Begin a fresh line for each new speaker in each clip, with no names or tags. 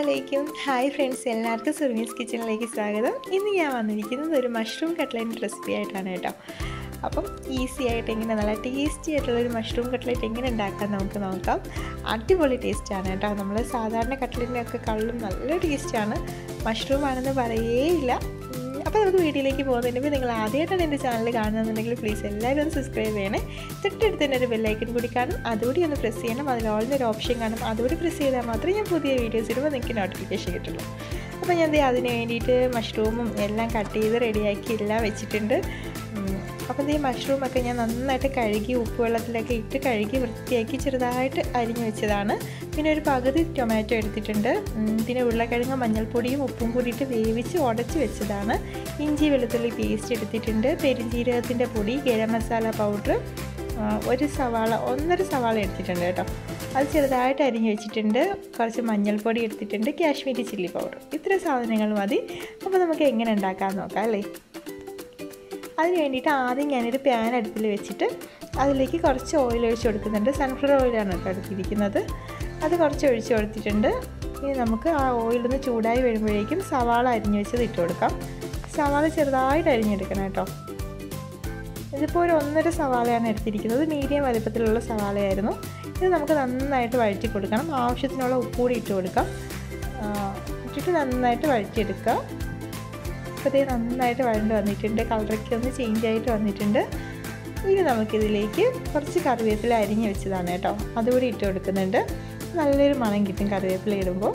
അലൈക്കും hi friends എല്ലാവർക്കും സുർമീസ് കിച്ചണിലേക്ക് സ്വാഗതം ഇന്ന് ഞാൻ വന്നിരിക്കുന്നത് ഒരു മഷ്റൂം കട്ട്ലറ്റ് റെസിപ്പി ആയിട്ടാണ് കേട്ടോ അപ്പം ഈസി ആയിട്ട് എങ്ങനെ നല്ല ടേസ്റ്റി ആയിട്ടുള്ള ഒരു മഷ്റൂം കട്ട്ലറ്റ് എങ്ങനെ ഉണ്ടാക്കാൻ നമുക്ക് നോക്കാം അടിപൊളി ടേസ്റ്റാണ് കേട്ടോ നമ്മൾ സാധാരണ കട്ട്ലറ്റിനൊക്കെ കള്ളും നല്ല ടേസ്റ്റാണ് മഷ്റൂം ആണെന്ന് പറയേയില്ല അപ്പോൾ നമുക്ക് വീഡിയോയിലേക്ക് പോകുന്നതിന് മുമ്പ് നിങ്ങൾ ആദ്യമായിട്ടാണ് എൻ്റെ ചാനൽ കാണുന്നതെന്നുണ്ടെങ്കിൽ പ്ലീസ് എല്ലാവരും ഒന്ന് സബ്സ്ക്രൈബ് ചെയ്യണേ തൊട്ടടുത്ത് തന്നെ ഒരു ബെല്ലൈക്കൻ കൂടി കാണും അതുകൂടി ഒന്ന് പ്രസ് ചെയ്യണം അതിൽ ഓൾന്ന് ഒരു ഓപ്ഷൻ കാണും അതുകൂടി പ്രസ് ചെയ്താൽ മാത്രമേ ഞാൻ പുതിയ വീഡിയോസ് ഇടുമ്പോൾ നിങ്ങൾക്ക് നോട്ടിഫിക്കേഷൻ കിട്ടുള്ളൂ അപ്പോൾ ഞാൻ ദേ അതിന് വേണ്ടിയിട്ട് മഷ്റൂമും എല്ലാം കട്ട് ചെയ്ത് റെഡിയാക്കി എല്ലാം വെച്ചിട്ടുണ്ട് അപ്പോൾ ഈ മഷ്റൂമൊക്കെ ഞാൻ നന്നായിട്ട് കഴുകി ഉപ്പുവെള്ളത്തിലൊക്കെ ഇട്ട് കഴുകി വൃത്തിയാക്കി ചെറുതായിട്ട് അരിഞ്ഞു വെച്ചതാണ് പിന്നെ ഒരു പകുതി ടൊമാറ്റോ എടുത്തിട്ടുണ്ട് പിന്നെ ഉരുളക്കിഴങ്ങ് മഞ്ഞൾപ്പൊടിയും ഉപ്പും കൂടിയിട്ട് വേവിച്ച് ഉടച്ച് വെച്ചതാണ് ഇഞ്ചി വെളുത്തുള്ളി പേസ്റ്റ് എടുത്തിട്ടുണ്ട് പെരിഞ്ജീരകത്തിൻ്റെ പൊടി ഗരം മസാല പൗഡർ ഒരു സവാള ഒന്നര സവാള എടുത്തിട്ടുണ്ട് കേട്ടോ അത് ചെറുതായിട്ട് അരിഞ്ഞ് വെച്ചിട്ടുണ്ട് കുറച്ച് മഞ്ഞൾപ്പൊടി എടുത്തിട്ടുണ്ട് കാശ്മീരി ചില്ലി പൗഡർ ഇത്ര സാധനങ്ങൾ മതി അപ്പോൾ നമുക്ക് എങ്ങനെ ഉണ്ടാക്കാൻ നോക്കാം അല്ലേ അതിന് വേണ്ടിയിട്ട് ആദ്യം ഞാനൊരു പാൻ അടുപ്പിൽ വെച്ചിട്ട് അതിലേക്ക് കുറച്ച് ഓയിൽ ഒഴിച്ച് കൊടുക്കുന്നുണ്ട് സൺഫ്ലവർ ഓയിലാണ് കേട്ടോ എടുത്തിരിക്കുന്നത് അത് കുറച്ച് ഒഴിച്ച് കൊടുത്തിട്ടുണ്ട് ഇനി നമുക്ക് ആ ഓയിലൊന്ന് ചൂടായി വരുമ്പോഴേക്കും സവാള അരിഞ്ഞ് വെച്ചത് ഇട്ട് കൊടുക്കാം സവാള ചെറുതായിട്ട് അരിഞ്ഞെടുക്കണം കേട്ടോ ഇതിപ്പോൾ ഒരു ഒന്നര സവാളയാണ് എടുത്തിരിക്കുന്നത് മീഡിയം വലുപ്പത്തിലുള്ള സവാളയായിരുന്നു ഇത് നമുക്ക് നന്നായിട്ട് വഴറ്റി കൊടുക്കണം ആവശ്യത്തിനുള്ള ഉപ്പ് കൂടി ഇട്ട് കൊടുക്കാം ഇട്ടിട്ട് നന്നായിട്ട് വഴറ്റിയെടുക്കുക അപ്പോൾ ഇത് നന്നായിട്ട് വഴണ്ട് വന്നിട്ടുണ്ട് കളറൊക്കെ ഒന്ന് ചേഞ്ച് ആയിട്ട് വന്നിട്ടുണ്ട് ഇനി നമുക്കിതിലേക്ക് കുറച്ച് കറിവേപ്പില അരിഞ്ഞ് വെച്ചതാണ് കേട്ടോ അതുകൂടി ഇട്ട് കൊടുക്കുന്നുണ്ട് നല്ലൊരു മണം കിട്ടും കറിവേപ്പില ഇടുമ്പോൾ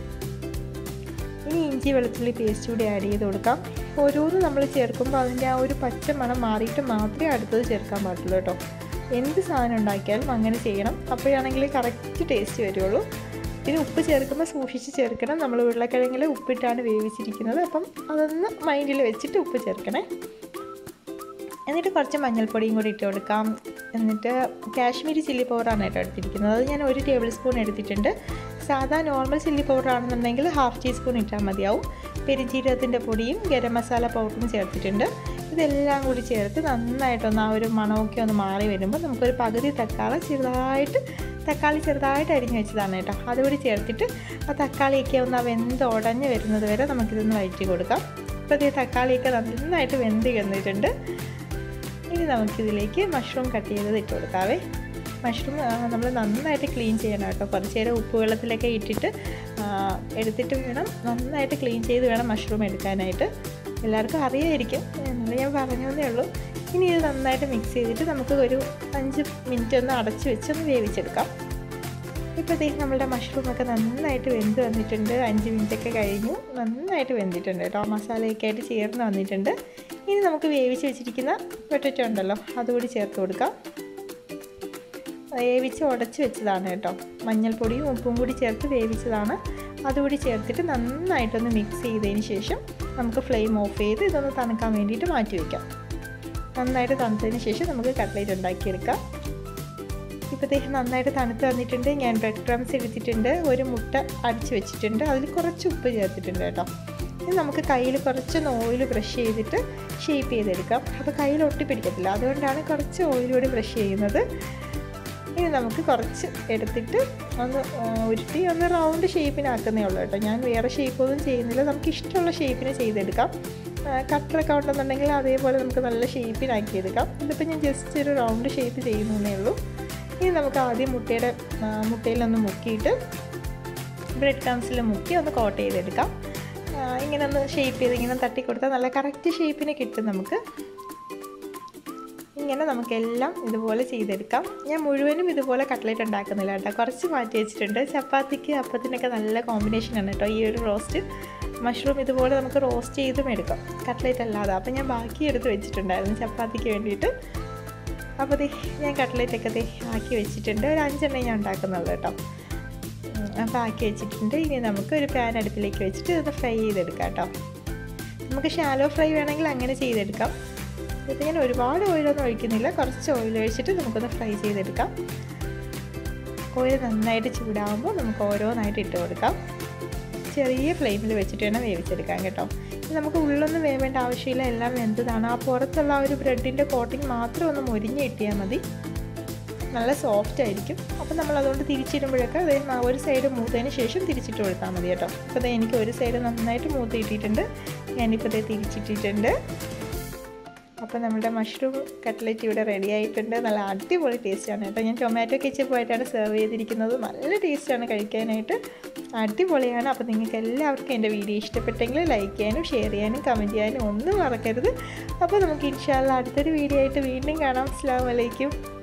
ഇനി ഇഞ്ചി വെളുത്തുള്ളി പേസ്റ്റ് കൂടി ആഡ് ചെയ്ത് കൊടുക്കാം ഓരോന്ന് നമ്മൾ ചേർക്കുമ്പോൾ അതിൻ്റെ ആ ഒരു പച്ച മണം മാറിയിട്ട് മാത്രമേ അടുത്തത് ചേർക്കാൻ പാടുള്ളൂ കേട്ടോ എന്ത് സാധനം ഉണ്ടാക്കിയാലും അങ്ങനെ ചെയ്യണം അപ്പോഴാണെങ്കിൽ കറക്റ്റ് ടേസ്റ്റ് വരുള്ളൂ പിന്നെ ഉപ്പ് ചേർക്കുമ്പോൾ സൂക്ഷിച്ച് ചേർക്കണം നമ്മൾ ഉരുളക്കിഴങ്ങിൽ ഉപ്പിട്ടാണ് വേവിച്ചിരിക്കുന്നത് അപ്പം അതൊന്ന് മൈൻഡിൽ വെച്ചിട്ട് ഉപ്പ് ചേർക്കണേ എന്നിട്ട് കുറച്ച് മഞ്ഞൾപ്പൊടിയും കൂടി ഇട്ട് കൊടുക്കാം എന്നിട്ട് കാശ്മീരി ചില്ലി പൗഡറാണ് കേട്ടോ എടുത്തിരിക്കുന്നത് അത് ഞാൻ ഒരു ടേബിൾ സ്പൂൺ എടുത്തിട്ടുണ്ട് സാധാ നോർമൽ ചില്ലി പൗഡർ ആണെന്നുണ്ടെങ്കിൽ ഹാഫ് ടീസ്പൂൺ ഇട്ടാൽ മതിയാവും പെരിഞ്ജീരകത്തിൻ്റെ പൊടിയും ഗരം മസാല പൗഡറും ചേർത്തിട്ടുണ്ട് ഇതെല്ലാം കൂടി ചേർത്ത് നന്നായിട്ടൊന്ന് ആ ഒരു മണമൊക്കെ ഒന്ന് മാറി വരുമ്പോൾ നമുക്കൊരു പകുതി തക്കാളി ചെറുതായിട്ട് തക്കാളി ചെറുതായിട്ട് അരിഞ്ഞ് വെച്ചതാണ് കേട്ടോ അതുകൂടി ചേർത്തിട്ട് ആ തക്കാളിയൊക്കെ ഒന്ന് ആ വെന്ത് ഉടഞ്ഞ് വരുന്നത് വരെ നമുക്കിതൊന്ന് വഴറ്റി കൊടുക്കാം അപ്പോൾ ഇത് തക്കാളിയൊക്കെ നന്നായിട്ട് വെന്ത് വന്നിട്ടുണ്ട് ഇനി നമുക്കിതിലേക്ക് മഷ്റൂം കട്ട് ചെയ്തത് ഇട്ട് കൊടുക്കാവേ മഷ്റൂം നമ്മൾ നന്നായിട്ട് ക്ലീൻ ചെയ്യണം കേട്ടോ കുറച്ച് നേരം ഉപ്പ് വെള്ളത്തിലൊക്കെ ഇട്ടിട്ട് എടുത്തിട്ട് വേണം നന്നായിട്ട് ക്ലീൻ ചെയ്ത് വേണം മഷ്റൂം എടുക്കാനായിട്ട് എല്ലാവർക്കും അറിയായിരിക്കും എന്നാൽ ഞാൻ പറഞ്ഞതേ ഉള്ളൂ ഇനി ഇത് നന്നായിട്ട് മിക്സ് ചെയ്തിട്ട് നമുക്ക് ഒരു അഞ്ച് മിനിറ്റ് ഒന്ന് അടച്ച് വെച്ച് ഒന്ന് വേവിച്ചെടുക്കാം ഇപ്പോഴത്തേക്ക് നമ്മളുടെ മഷ്റൂമൊക്കെ നന്നായിട്ട് വെന്ത് വന്നിട്ടുണ്ട് അഞ്ച് മിനിറ്റൊക്കെ കഴിഞ്ഞു നന്നായിട്ട് വെന്തിട്ടുണ്ട് കേട്ടോ മസാലയൊക്കെ ആയിട്ട് ചേർന്ന് വന്നിട്ടുണ്ട് ഇനി നമുക്ക് വേവിച്ച് വെച്ചിരിക്കുന്ന പൊട്ടറ്റോ ഉണ്ടല്ലോ അതുകൂടി ചേർത്ത് കൊടുക്കാം വേവിച്ച് ഉടച്ച് വെച്ചതാണ് കേട്ടോ മഞ്ഞൾപ്പൊടിയും ഉപ്പും കൂടി ചേർത്ത് വേവിച്ചതാണ് അതുകൂടി ചേർത്തിട്ട് നന്നായിട്ടൊന്ന് മിക്സ് ചെയ്തതിന് ശേഷം നമുക്ക് ഫ്ലെയിം ഓഫ് ചെയ്ത് ഇതൊന്ന് തണുക്കാൻ വേണ്ടിയിട്ട് മാറ്റി വയ്ക്കാം നന്നായിട്ട് തണുത്തതിന് ശേഷം നമുക്ക് കട്ട്ലേറ്റ് ഉണ്ടാക്കിയെടുക്കാം ഇപ്പോഴത്തേക്ക് നന്നായിട്ട് തണുത്ത് വന്നിട്ടുണ്ട് ഞാൻ ബ്രെഡ് ക്രംസ് എടുത്തിട്ടുണ്ട് ഒരു മുട്ട അടിച്ച് വെച്ചിട്ടുണ്ട് അതിൽ കുറച്ച് ഉപ്പ് ചേർത്തിട്ടുണ്ട് കേട്ടോ ഇനി നമുക്ക് കയ്യിൽ കുറച്ചൊന്ന് ഓയിൽ ബ്രഷ് ചെയ്തിട്ട് ഷേപ്പ് ചെയ്തെടുക്കാം അപ്പോൾ കയ്യിൽ ഒട്ടിപ്പിടിക്കത്തില്ല അതുകൊണ്ടാണ് കുറച്ച് ഓയിലൂടെ ബ്രഷ് ചെയ്യുന്നത് ഇനി നമുക്ക് കുറച്ച് എടുത്തിട്ട് ഒന്ന് ഉരുട്ടി ഒന്ന് റൗണ്ട് ഷേപ്പിനാക്കുന്നേ ഉള്ളൂ കേട്ടോ ഞാൻ വേറെ ഷേപ്പൊന്നും ചെയ്യുന്നില്ല നമുക്ക് ഇഷ്ടമുള്ള ഷേപ്പിന് ചെയ്തെടുക്കാം കട്ടറൊക്കെ ഉണ്ടെന്നുണ്ടെങ്കിൽ അതേപോലെ നമുക്ക് നല്ല ഷേപ്പിനാക്കിയെടുക്കാം ഇതിപ്പോൾ ഞാൻ ജസ്റ്റ് ഒരു റൗണ്ട് ഷേപ്പ് ചെയ്യുന്നതേ ഉള്ളൂ ഇനി നമുക്ക് ആദ്യം മുട്ടയുടെ മുട്ടയിലൊന്ന് മുക്കിയിട്ട് ബ്രെഡ് ക്രംസിൽ മുക്കി ഒന്ന് കോട്ട് ചെയ്തെടുക്കാം ഇങ്ങനെ ഒന്ന് ഷേപ്പ് ചെയ്ത് ഇങ്ങനെ തട്ടി കൊടുത്താൽ നല്ല കറക്റ്റ് ഷേപ്പിന് കിട്ടും നമുക്ക് ഇങ്ങനെ നമുക്കെല്ലാം ഇതുപോലെ ചെയ്തെടുക്കാം ഞാൻ മുഴുവനും ഇതുപോലെ കട്ട്ലേറ്റ് ഉണ്ടാക്കുന്നില്ല കേട്ടോ കുറച്ച് മാറ്റി വെച്ചിട്ടുണ്ട് ചപ്പാത്തിക്ക് അപ്പത്തിനൊക്കെ നല്ല കോമ്പിനേഷനാണ് കേട്ടോ ഈ ഒരു റോസ്റ്റ് മഷ്റൂം ഇതുപോലെ നമുക്ക് റോസ്റ്റ് ചെയ്തും എടുക്കാം കട്ട്ലേറ്റ് അല്ലാതെ അപ്പം ഞാൻ ബാക്കി എടുത്ത് വെച്ചിട്ടുണ്ടായിരുന്നു ചപ്പാത്തിക്ക് വേണ്ടിയിട്ട് അപ്പോൾ ദേ ഞാൻ കട്ട്ലേറ്റൊക്കെ ദേ ആക്കി വെച്ചിട്ടുണ്ട് ഒരു അഞ്ചെണ്ണം ഞാൻ ഉണ്ടാക്കുന്നുള്ളൂ കേട്ടോ അപ്പോൾ ആക്കി വെച്ചിട്ടുണ്ട് ഇനി നമുക്ക് ഒരു പാൻ അടുപ്പിലേക്ക് വെച്ചിട്ട് ഇതൊന്ന് ഫ്രൈ ചെയ്തെടുക്കാം കേട്ടോ നമുക്ക് ഷാലോ ഫ്രൈ വേണമെങ്കിൽ അങ്ങനെ ചെയ്തെടുക്കാം ഇതിപ്പോൾ ഞാൻ ഒരുപാട് ഓയിലൊന്നും ഒഴിക്കുന്നില്ല കുറച്ച് ഓയിൽ ഒഴിച്ചിട്ട് നമുക്കൊന്ന് ഫ്രൈ ചെയ്തെടുക്കാം ഓയിൽ നന്നായിട്ട് ചൂടാകുമ്പോൾ നമുക്ക് ഓരോന്നായിട്ട് ഇട്ട് കൊടുക്കാം ചെറിയ ഫ്ലെയിമിൽ വെച്ചിട്ട് വേണം വേവിച്ചെടുക്കാൻ കേട്ടോ നമുക്ക് ഉള്ളൊന്നും വേവേണ്ട ആവശ്യമില്ല എല്ലാം വെന്തതാണ് ആ പുറത്തുള്ള ആ ഒരു ബ്രെഡിൻ്റെ കോട്ടിങ് മാത്രം ഒന്ന് മൊരിഞ്ഞ് കിട്ടിയാൽ മതി നല്ല സോഫ്റ്റ് ആയിരിക്കും അപ്പോൾ നമ്മൾ അതുകൊണ്ട് തിരിച്ചിടുമ്പോഴൊക്കെ അത് ഒരു സൈഡ് മൂത്തതിന് ശേഷം തിരിച്ചിട്ട് കൊടുത്താൽ മതി കേട്ടോ അപ്പോൾ എനിക്ക് ഒരു സൈഡ് നന്നായിട്ട് മൂത്ത് കിട്ടിയിട്ടുണ്ട് ഞാനിപ്പോൾ ഇത് തിരിച്ചിട്ടിട്ടുണ്ട് അപ്പോൾ നമ്മുടെ മഷ്റൂം കട്ട്ലറ്റ് ഇവിടെ റെഡി ആയിട്ടുണ്ട് നല്ല അടിപൊളി ടേസ്റ്റാണ് കേട്ടോ ഞാൻ ടൊമാറ്റോ കെച്ചപ്പ് ആയിട്ടാണ് സെർവ് ചെയ്തിരിക്കുന്നത് നല്ല ടേസ്റ്റാണ് കഴിക്കാനായിട്ട് അടിപൊളിയാണ് അപ്പോൾ നിങ്ങൾക്ക് എല്ലാവർക്കും എൻ്റെ വീഡിയോ ഇഷ്ടപ്പെട്ടെങ്കിൽ ലൈക്ക് ചെയ്യാനും ഷെയർ ചെയ്യാനും കമൻറ്റ് ചെയ്യാനും ഒന്നും മറക്കരുത് അപ്പോൾ നമുക്ക് ഇൻഷാല്ല അടുത്തൊരു വീഡിയോ ആയിട്ട് വീണ്ടും കാണാം അസ്സാം വലൈക്കും